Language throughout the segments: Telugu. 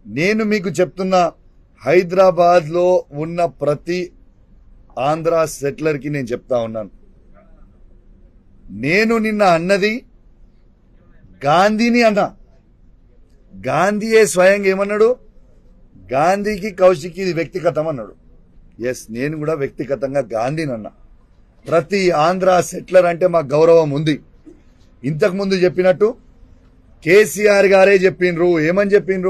నేను మీకు చెప్తున్నా హైదరాబాద్ లో ఉన్న ప్రతి ఆంధ్ర సెటిలర్ కి నేను చెప్తా ఉన్నాను నేను నిన్న అన్నది గాంధీని అన్నా గాంధీయే స్వయంగా ఏమన్నాడు గాంధీకి కౌశిక్ ఇది వ్యక్తిగతం అన్నాడు ఎస్ నేను కూడా వ్యక్తిగతంగా గాంధీని అన్నా ప్రతి ఆంధ్ర సెటిలర్ అంటే మాకు గౌరవం ఉంది ఇంతకు ముందు చెప్పినట్టు కేసీఆర్ గారే చెప్పిండ్రు ఏమని చెప్పిండ్రు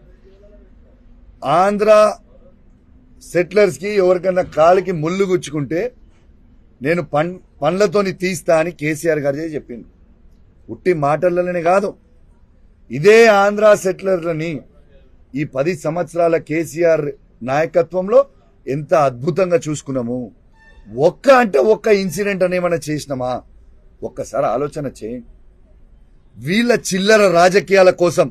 ఆంధ్ర సెటిలర్స్ కి ఎవరికైనా కాలికి ముళ్ళు గుచ్చుకుంటే నేను పం పండ్లతోని తీస్తా అని కేసీఆర్ గారే చెప్పిండు ఉట్టి మాటలనే కాదు ఇదే ఆంధ్ర సెటిలర్లని ఈ పది సంవత్సరాల కేసీఆర్ నాయకత్వంలో ఎంత అద్భుతంగా చూసుకున్నాము ఒక్క అంటే ఒక్క ఇన్సిడెంట్ అని ఏమైనా చేసినామా ఒక్కసారి ఆలోచన చేయండి వీళ్ళ చిల్లర రాజకీయాల కోసం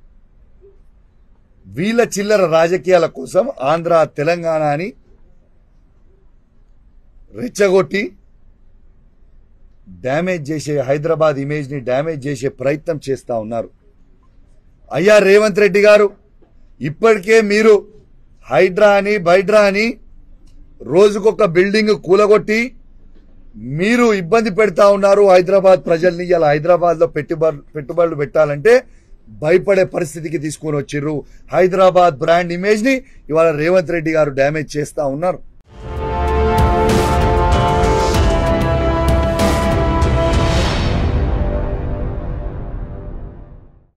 వీళ్ళ చిల్లర రాజకీయాల కోసం ఆంధ్ర తెలంగాణ అని రెచ్చగొట్టి డ్యామేజ్ చేసే హైదరాబాద్ ఇమేజ్ ని డ్యామేజ్ చేసే ప్రయత్నం చేస్తా ఉన్నారు అయ్యా రేవంత్ రెడ్డి గారు ఇప్పటికే మీరు హైడ్రా అని బైడ్రా అని రోజుకొక బిల్డింగ్ కూలగొట్టి మీరు ఇబ్బంది పెడతా ఉన్నారు హైదరాబాద్ ప్రజల్ని ఇలా హైదరాబాద్ లో పెట్టుబడులు పెట్టుబడులు పెట్టాలంటే భయపడే పరిస్థితికి తీసుకొని వచ్చిర్రు హైదరాబాద్ బ్రాండ్ ఇమేజ్ ని ఇవాళ రేవంత్ రెడ్డి గారు డ్యామేజ్ చేస్తా ఉన్నారు